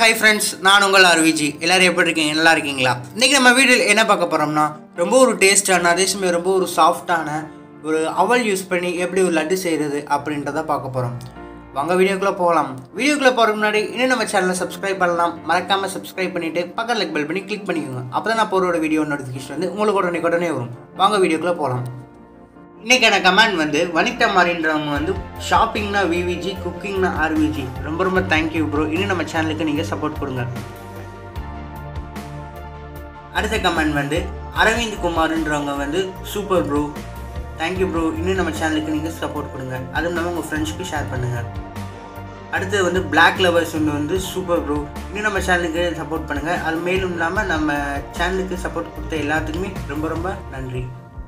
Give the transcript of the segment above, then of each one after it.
hi friends நான் உங்கள் ஆர்விஜி எல்லாரும் எப்படி இருக்கீங்க நல்லா இருக்கீங்களா இன்றைக்கி நம்ம வீடியோவில் என்ன பார்க்க போகிறோம்னா ரொம்ப ஒரு டேஸ்டான அதே சமயம் ரொம்ப ஒரு சாஃப்டான ஒரு அவல் யூஸ் பண்ணி எப்படி ஒரு லட்டு செய்கிறது அப்படின்றத பார்க்க போகிறோம் வாங்க வீடியோக்குள்ளே போகலாம் வீடியோக்குள்ளே போகிறதுக்கு முன்னாடி இன்னும் நம்ம சேனலை சப்ஸ்கிரைப் பண்ணலாம் மறக்காமல் சப்ஸ்கிரைப் பண்ணிவிட்டு பக்கத்தில் பெல் பண்ணி கிளிக் பண்ணிக்கோங்க அப்போ தான் நான் போகிறோட வீடியோ நோட்டிஃபிகேஷன் வந்து உங்களுக்கு உடனே உடனே வரும் வாங்க வீடியோக்குள்ளே போகலாம் இன்னைக்கான கமெண்ட் வந்து வனிதா மாறின்றவங்க வந்து ஷாப்பிங்னா விவிஜி குக்கிங்னா ஆர்விஜி ரொம்ப ரொம்ப தேங்க்யூ ப்ரோ இன்னும் நம்ம சேனலுக்கு நீங்கள் சப்போர்ட் கொடுங்க அடுத்த கமெண்ட் வந்து அரவிந்த் குமார்ன்றவங்க வந்து சூப்பர் ப்ரோ தேங்க்யூ ப்ரோ இன்னும் நம்ம சேனலுக்கு நீங்கள் சப்போர்ட் கொடுங்க அதுவும் இல்லாமல் உங்கள் ஃப்ரெண்ட்ஸ்க்கு ஷேர் பண்ணுங்கள் அடுத்து வந்து பிளாக் லவர்ஸ் வந்து சூப்பர் ப்ரோ இன்னும் நம்ம சேனலுக்கு சப்போர்ட் பண்ணுங்கள் அது மேலும் இல்லாமல் நம்ம சேனலுக்கு சப்போர்ட் கொடுத்த எல்லாத்துக்குமே ரொம்ப ரொம்ப நன்றி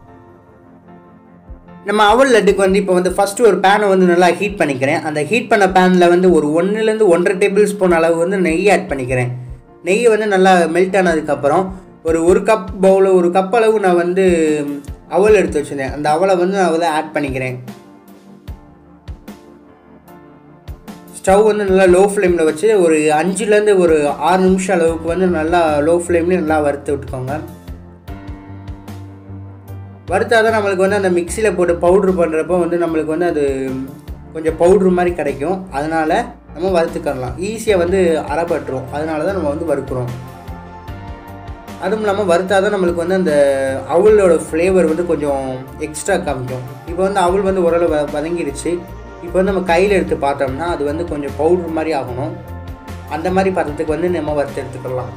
நம்ம அவல் லட்டுக்கு வந்து இப்போ வந்து ஃபஸ்ட்டு ஒரு பேனை வந்து நல்லா ஹீட் பண்ணிக்கிறேன் அந்த ஹீட் பண்ண பேனில் வந்து ஒரு ஒன்றுலேருந்து ஒன்றரை டேபிள் ஸ்பூன் அளவு வந்து நெய் ஆட் பண்ணிக்கிறேன் நெய் வந்து நல்லா மெல்ட் ஆனதுக்கப்புறம் ஒரு ஒரு கப் பவுலில் ஒரு கப் அளவு நான் வந்து அவல் எடுத்து வச்சுருந்தேன் அந்த அவலை வந்து நான் வந்து ஆட் பண்ணிக்கிறேன் ஸ்டவ் வந்து நல்லா லோ ஃப்ளேமில் வச்சு ஒரு அஞ்சுலேருந்து ஒரு ஆறு நிமிஷம் அளவுக்கு வந்து நல்லா லோ ஃப்ளேம்லேயும் நல்லா வறுத்து விட்டுக்கோங்க வறுத்தா தான் நம்மளுக்கு வந்து அந்த மிக்சியில் போட்டு பவுட்ரு பண்ணுறப்போ வந்து நம்மளுக்கு வந்து அது கொஞ்சம் பவுட்ரு மாதிரி கிடைக்கும் அதனால் நம்ம வறுத்துக்கலாம் ஈஸியாக வந்து அரைப்பட்டுரும் அதனால தான் நம்ம வந்து வறுக்கிறோம் அதுவும் இல்லாமல் வறுத்தா தான் நம்மளுக்கு வந்து அந்த அவளோட ஃப்ளேவர் வந்து கொஞ்சம் எக்ஸ்ட்ரா காமிக்கும் இப்போ வந்து அவள் வந்து ஓரளவு வ வதங்கிருச்சு இப்போ வந்து நம்ம கையில் எடுத்து பார்த்தோம்னா அது வந்து கொஞ்சம் பவுட்ரு மாதிரி ஆகணும் அந்த மாதிரி பதத்துக்கு வந்து நம்ம வறுத்து எடுத்துக்கலாம்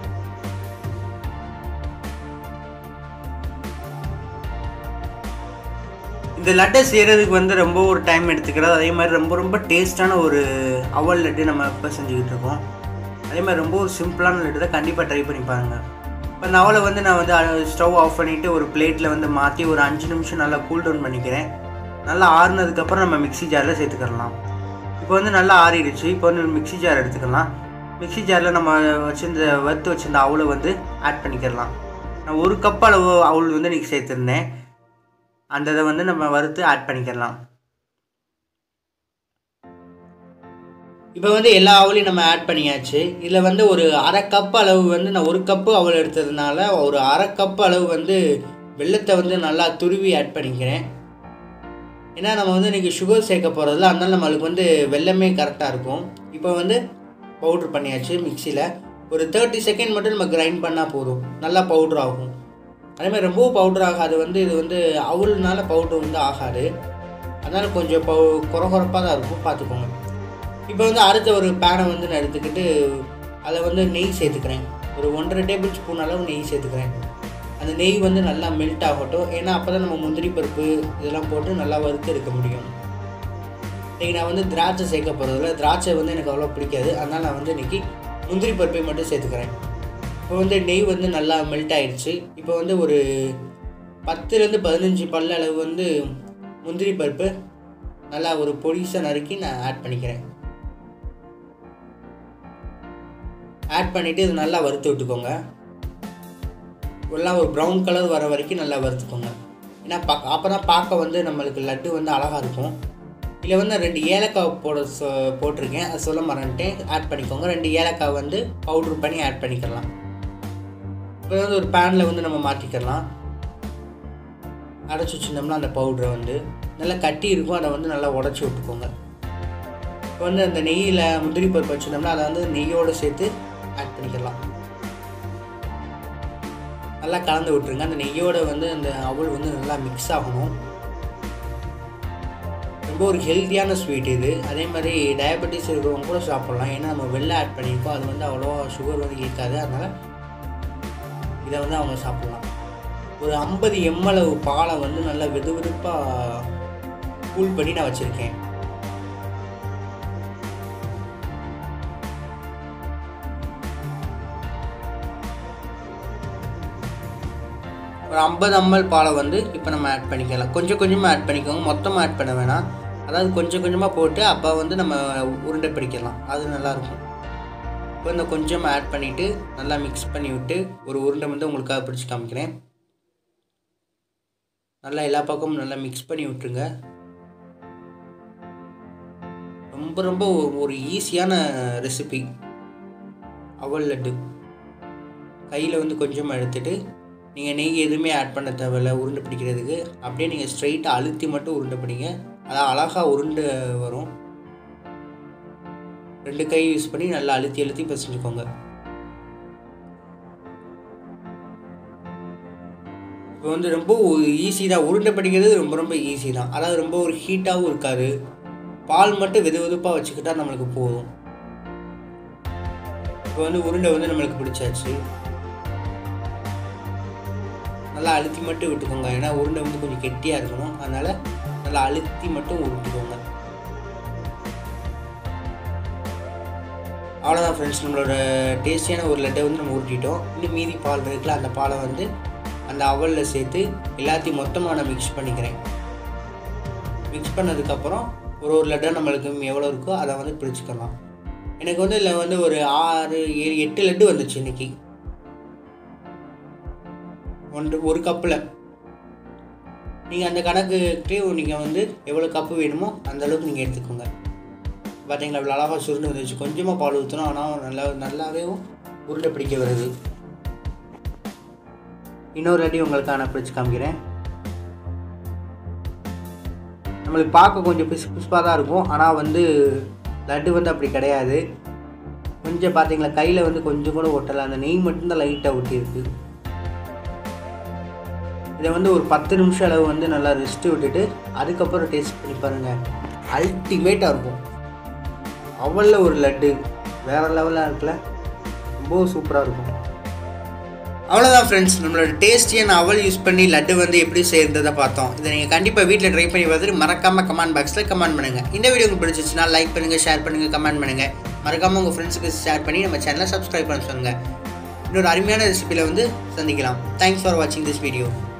இந்த லட்டை செய்கிறதுக்கு வந்து ரொம்ப ஒரு டைம் எடுத்துக்கிறது அதே மாதிரி ரொம்ப ரொம்ப டேஸ்டான ஒரு அவல் லட்டு நம்ம இப்போ செஞ்சுக்கிட்டு இருக்கோம் அதே மாதிரி ரொம்ப ஒரு சிம்பிளான லட்டு தான் கண்டிப்பாக ட்ரை பண்ணி பாருங்கள் இப்போ இந்த அவலை வந்து நான் வந்து ஸ்டவ் ஆஃப் பண்ணிவிட்டு ஒரு பிளேட்டில் வந்து மாற்றி ஒரு அஞ்சு நிமிஷம் நல்லா கூல் டவுன் பண்ணிக்கிறேன் நல்லா ஆறுனதுக்கப்புறம் நம்ம மிக்ஸி ஜாரில் சேர்த்துக்கலாம் இப்போ வந்து நல்லா ஆறிடுச்சு இப்போ வந்து மிக்ஸி ஜார் எடுத்துக்கலாம் மிக்ஸி ஜாரில் நம்ம வச்சிருந்த வறுத்து வச்சிருந்த அவலை வந்து ஆட் பண்ணிக்கிறலாம் நான் ஒரு கப் அளவு அவல் வந்து இன்றைக்கி சேர்த்துருந்தேன் அந்த இதை வந்து நம்ம வறுத்து ஆட் பண்ணிக்கலாம் இப்போ வந்து எல்லா அவளையும் நம்ம ஆட் பண்ணியாச்சு இதில் வந்து ஒரு அரை கப் அளவு வந்து நான் ஒரு கப்பு அவள் எடுத்ததுனால ஒரு அரை கப் அளவு வந்து வெள்ளத்தை வந்து நல்லா துருவி ஆட் பண்ணிக்கிறேன் ஏன்னா நம்ம வந்து இன்றைக்கி சுகர் சேர்க்க போகிறதில்ல அதனால நம்மளுக்கு வந்து வெள்ளமே கரெக்டாக இருக்கும் இப்போ வந்து பவுட்ரு பண்ணியாச்சு மிக்சியில் ஒரு தேர்ட்டி செகண்ட் மட்டும் நம்ம கிரைண்ட் பண்ணால் போதும் நல்லா பவுட்ரு ஆகும் அதே மாதிரி ரொம்பவும் பவுட்ரு ஆகாது வந்து இது வந்து அவள்னால பவுட்ரு வந்து ஆகாது அதனால் கொஞ்சம் பவு குறை குறைப்பாக தான் இருக்கும் பார்த்துக்கோங்க இப்போ வந்து அடுத்த ஒரு பேனை வந்து நான் எடுத்துக்கிட்டு அதை வந்து நெய் சேர்த்துக்கிறேன் ஒரு ஒன்றரை டேபிள் ஸ்பூன் அளவு நெய் சேர்த்துக்கிறேன் அந்த நெய் வந்து நல்லா மெல்ட் ஆகட்டும் ஏன்னா அப்போ தான் நம்ம முந்திரி பருப்பு இதெல்லாம் போட்டு நல்லா வறுத்து எடுக்க முடியும் இன்றைக்கி நான் வந்து திராட்சை சேர்க்க போகிறதில்ல திராட்சை வந்து எனக்கு அவ்வளோ பிடிக்காது அதனால் நான் வந்து இன்றைக்கி முந்திரி பருப்பை மட்டும் சேர்த்துக்கிறேன் இப்போ வந்து நெய் வந்து நல்லா மெல்ட் ஆயிடுச்சு இப்போ வந்து ஒரு பத்துலேருந்து பதினஞ்சு பல்ல அளவு வந்து முந்திரி பருப்பு நல்லா ஒரு பொடிசாக நறுக்கி நான் ஆட் பண்ணிக்கிறேன் ஆட் பண்ணிவிட்டு இது நல்லா வறுத்து விட்டுக்கோங்க எல்லாம் ஒரு ப்ரௌன் கலர் வர வரைக்கும் நல்லா வறுத்துக்கோங்க ஏன்னா பா அப்போ தான் பார்க்க வந்து நம்மளுக்கு லட்டு வந்து அழகாக இருக்கும் இதில் வந்து ரெண்டு ஏலக்காய் போட சொ போட்டிருக்கேன் அது சொல்ல மறந்துட்டேன் ஆட் பண்ணிக்கோங்க ரெண்டு ஏலக்காய் வந்து பவுட்ரு பண்ணி ஆட் பண்ணிக்கலாம் இப்போ வந்து ஒரு பேனில் வந்து நம்ம மாற்றிக்கலாம் அடைச்சி வச்சுருந்தோம்னா அந்த பவுட்ரை வந்து நல்லா கட்டி இருக்கும் அதை வந்து நல்லா உடச்சி விட்டுக்கோங்க இப்போ வந்து அந்த நெய்யில் முந்திரி பருப்பு வச்சுருந்தோம்னா அதை வந்து நெய்யோடு சேர்த்து ஆட் பண்ணிக்கலாம் நல்லா கலந்து விட்டுருங்க அந்த நெய்யோட வந்து அந்த அவள் வந்து நல்லா மிக்ஸ் ஆகணும் ரொம்ப ஒரு ஹெல்த்தியான ஸ்வீட் இது அதே மாதிரி டயபெட்டிஸ் இருக்கிறவங்க கூட சாப்பிட்லாம் ஏன்னா நம்ம வெள்ளை ஆட் பண்ணியிருக்கோம் அது வந்து அவ்வளோ சுகர் வந்து இருக்காது அதனால் இதை வந்து அவங்க சாப்பிட்லாம் ஒரு ஐம்பது எம்எளவு பாலை வந்து நல்லா வெது வெதுப்பாக கூல் பண்ணி நான் வச்சுருக்கேன் ஒரு ஐம்பது எம்எல் பாலை வந்து இப்போ நம்ம ஆட் பண்ணிக்கலாம் கொஞ்சம் கொஞ்சமாக ஆட் பண்ணிக்கோங்க மொத்தமாக ஆட் பண்ண வேணாம் அதாவது கொஞ்சம் கொஞ்சமாக போட்டு அப்போ வந்து நம்ம உருண்டை பிடிக்கலாம் அது நல்லாயிருக்கும் இப்போ இந்த கொஞ்சமாக ஆட் பண்ணிவிட்டு நல்லா மிக்ஸ் பண்ணி விட்டு ஒரு உருண்டை வந்து உங்களுக்காக பிடிச்சி காமிக்கிறேன் நல்லா எல்லா பக்கமும் நல்லா மிக்ஸ் பண்ணி விட்டுருங்க ரொம்ப ரொம்ப ஒரு ஈஸியான ரெசிபி அவல் லட்டு கையில் வந்து கொஞ்சமாக எடுத்துட்டு நீங்கள் நெய் எதுவுமே ஆட் பண்ண தேவையில்ல உருண்டை பிடிக்கிறதுக்கு அப்படியே நீங்கள் ஸ்ட்ரைட்டாக அழுத்தி மட்டும் உருண்டை பிடிங்க அதான் அழகாக உருண்டை வரும் ரெண்டு கை யூஸ் பண்ணி நல்லா அழுத்தி அழுத்தி பிசைஞ்சுக்கோங்க இப்போ வந்து ரொம்ப ஈஸி தான் உருண்டை பிடிக்கிறது ரொம்ப ரொம்ப ஈஸி தான் அதாவது ரொம்ப ஒரு ஹீட்டாகவும் இருக்காது பால் மட்டும் வெது வெதுப்பாக வச்சுக்கிட்டா நம்மளுக்கு போதும் இப்போ வந்து உருண்டை வந்து நம்மளுக்கு பிடிச்சாச்சு நல்லா அழுத்தி மட்டும் விட்டுக்கோங்க ஏன்னா உருண்டை வந்து கொஞ்சம் கெட்டியாக இருக்கணும் அதனால் நல்லா அழுத்தி மட்டும் உருட்டுக்கோங்க அவ்வளோதான் ஃப்ரெண்ட்ஸ் நம்மளோட டேஸ்டியான ஒரு லட்டை வந்து நம்ம உருட்டிட்டோம் இன்னும் மீதி பால் இருக்குல்ல அந்த பாலை வந்து அந்த அவலில் சேர்த்து எல்லாத்தையும் மொத்தமாக நான் மிக்ஸ் பண்ணிக்கிறேன் மிக்ஸ் பண்ணதுக்கப்புறம் ஒரு ஒரு லட்டை நம்மளுக்கு எவ்வளோ இருக்கோ அதை வந்து பிரிச்சுக்கலாம் எனக்கு வந்து இதில் வந்து ஒரு ஆறு ஏழு எட்டு லட்டு வந்துச்சு இன்னைக்கு ஒன்று ஒரு கப்பில் நீங்கள் அந்த கணக்குக்கே நீங்கள் வந்து எவ்வளோ கப்பு வேணுமோ அந்த அளவுக்கு நீங்கள் எடுத்துக்கோங்க பார்த்தீங்களா இவ்வளோ அழகாக சுருண்டு வந்துச்சு கொஞ்சமாக பால் ஊற்றணும் ஆனால் நல்லா நல்லாவே உருண்டை பிடிக்க வருது இன்னொரு அடி உங்களுக்கு நான் பிடிச்சி காமிக்கிறேன் நம்மளுக்கு பார்க்க கொஞ்சம் பிசு பிசுப்பாக தான் இருக்கும் ஆனால் வந்து லட்டு வந்து அப்படி கிடையாது கொஞ்சம் பார்த்தீங்களா கையில் வந்து கொஞ்சம் கூட ஒட்டலை அந்த நெய் மட்டும்தான் லைட்டாக ஒட்டியிருக்கு இதை வந்து ஒரு பத்து நிமிஷம் அளவு வந்து நல்லா ரெஸ்ட்டு விட்டுட்டு அதுக்கப்புறம் டேஸ்ட் பண்ணி பாருங்கள் அல்டிமேட்டாக இருக்கும் அவளில் ஒரு லட்டு வேறு லெவலாக இருக்குல்ல ரொம்ப சூப்பராக இருக்கும் அவ்வளோதான் ஃப்ரெண்ட்ஸ் நம்மளோட டேஸ்டியான அவல் யூஸ் பண்ணி லட்டு வந்து எப்படி செய்கிறத பார்த்தோம் இதை நீங்கள் கண்டிப்பாக வீட்டில் ட்ரை பண்ணி பார்த்துட்டு மறக்காமல் கமெண்ட் பாக்ஸில் கமெண்ட் பண்ணுங்கள் இந்த வீடியோ உங்களுக்கு பிடிச்சிச்சுன்னா லைக் பண்ணுங்கள் ஷேர் பண்ணுங்கள் கமெண்ட் பண்ணுங்கள் மறக்காமல் உங்கள் ஃப்ரெண்ட்ஸுக்கு ஷேர் பண்ணி நம்ம சேனலை சப்ஸ்கிரைப் பண்ண சொல்லுங்கள் இன்னொரு அருமையான ரெசிபியில் வந்து சந்திக்கலாம் தேங்க்ஸ் ஃபார் வாட்சிங் திஸ் வீடியோ